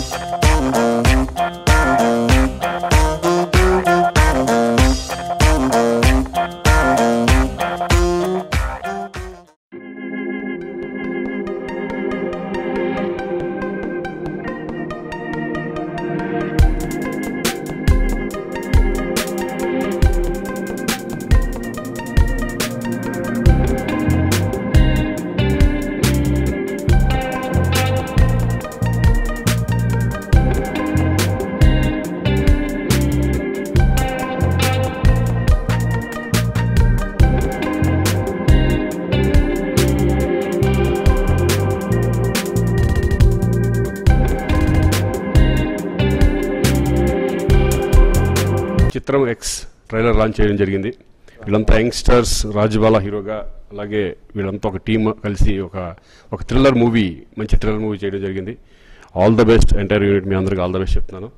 చిత్రం X trailer launch చేయడం జరిగింది వీళ్ళంతా యంగ్స్టర్స్ రాజుబాల హీరోగా అలాగే వీళ్ళంతా ఒక టీమ్ కలిసి ఒక ఒక థ్రిల్లర్ మూవీ మంచి థ్రిల్లర్ మూవీ చేయడం జరిగింది all the best entire unit మీ అందరికి ఆల్ ద బెస్ట్ చెప్తున్నాను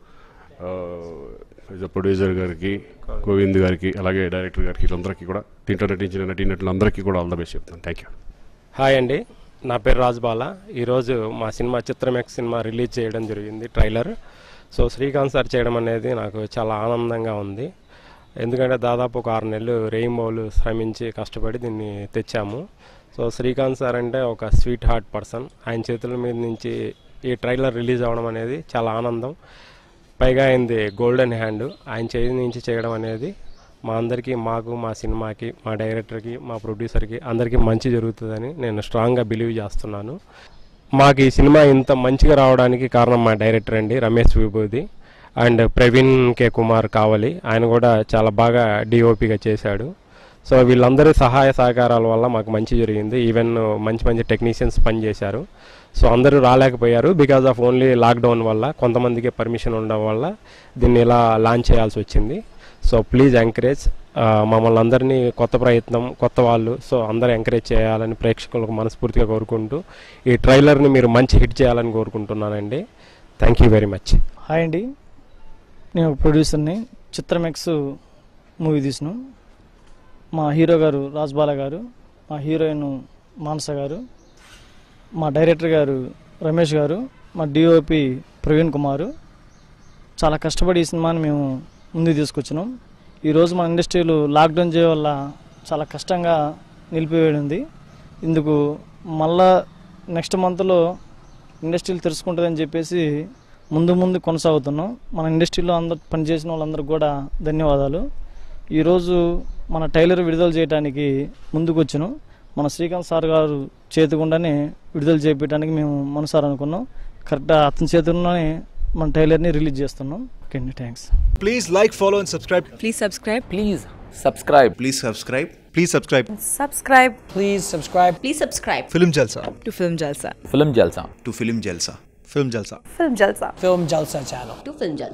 ప్రొడ్యూసర్ గారికి గోవింద్ గారికి అలాగే డైరెక్టర్ గారికి వీళ్ళందరికీ కూడా దీంట్లో నటించిన నటీనటులందరికీ కూడా ఆల్ ద బెస్ట్ చెప్తున్నాను థ్యాంక్ యూ హాయ్ అండి నా పేరు రాజ్బాల ఈరోజు మా సినిమా చిత్రం ఎక్స్ సినిమా రిలీజ్ చేయడం జరిగింది ట్రైలర్ సో శ్రీకాంత్ సార్ చేయడం అనేది నాకు చాలా ఆనందంగా ఉంది ఎందుకంటే దాదాపు ఒక ఆరు నెలలు రెయిన్బోలు శ్రమించి కష్టపడి దీన్ని తెచ్చాము సో శ్రీకాంత్ సార్ అంటే ఒక స్వీట్ హార్ట్ పర్సన్ ఆయన చేతుల మీద నుంచి ఈ ట్రైలర్ రిలీజ్ అవ్వడం అనేది చాలా ఆనందం పైగా అయింది గోల్డెన్ హ్యాండ్ ఆయన చేతి నుంచి చేయడం అనేది మా అందరికీ మాకు మా సినిమాకి మా డైరెక్టర్కి మా ప్రొడ్యూసర్కి అందరికీ మంచి జరుగుతుందని నేను స్ట్రాంగ్గా బిలీవ్ చేస్తున్నాను మాకు ఈ సినిమా ఇంత మంచిగా రావడానికి కారణం మా డైరెక్టర్ అండి రమేష్ విభూది అండ్ ప్రవీణ్ కే కుమార్ కావలి ఆయన కూడా చాలా బాగా డిఓపిగా చేశాడు సో వీళ్ళందరి సహాయ సహకారాల వల్ల మాకు మంచి జరిగింది ఈవెన్ మంచి మంచి టెక్నీషియన్స్ పనిచేశారు సో అందరూ రాలేకపోయారు బికాజ్ ఆఫ్ ఓన్లీ లాక్డౌన్ వల్ల కొంతమందికి పర్మిషన్ ఉండడం వల్ల దీన్ని ఇలా లాంచ్ చేయాల్సి వచ్చింది సో ప్లీజ్ ఎంకరేజ్ మమ్మల్ని అందరినీ కొత్త ప్రయత్నం కొత్త వాళ్ళు సో అందరూ ఎంకరేజ్ చేయాలని ప్రేక్షకులకు మనస్ఫూర్తిగా కోరుకుంటూ ఈ ట్రైలర్ని మీరు మంచి హిట్ చేయాలని కోరుకుంటున్నానండి thank you very much hi అండి నేను ఒక ప్రొడ్యూసర్ని చిత్రం ఎక్స్ మూవీ తీసిన మా హీరో గారు రాజ్బాల గారు మా హీరోయిన్ మానస గారు మా డైరెక్టర్ గారు రమేష్ గారు మా డిఓపి ప్రవీణ్ కుమారు చాలా కష్టపడి ఈ సినిమాని మేము ముందుకు తీసుకొచ్చినాం ఈరోజు మన ఇండస్ట్రీలో లాక్డౌన్ చేయడం వల్ల చాలా కష్టంగా నిలిపివేయడం ఉంది ఇందుకు మళ్ళా నెక్స్ట్ మంత్లో ఇండస్ట్రీలు తెరుచుకుంటుందని చెప్పేసి ముందు ముందు కొనసాగుతున్నాం మన ఇండస్ట్రీలో అందరు పనిచేసిన వాళ్ళందరూ కూడా ధన్యవాదాలు ఈరోజు మన టైలర్ విడుదల చేయడానికి ముందుకు వచ్చినాం మన శ్రీకాంత్ సార్ గారు చేతి గుండానే విడుదల చేపించడానికి మేము మనసారి అనుకున్నాం కరెక్ట్గా అతని చేతిలోనే మన టైలర్ని రిలీజ్ చేస్తున్నాం ఓకే అండి thanks Please like, follow, and subscribe. Please subscribe. Please subscribe. Please subscribe. Please subscribe. Subscribe Please subscribe Please subscribe Film Jalsa. to Film Jalsa. Film Jalsa. To Film Jalsa. Film Jalsa. Film Jalsa. Film Jalsa channel. To Film Jalsa.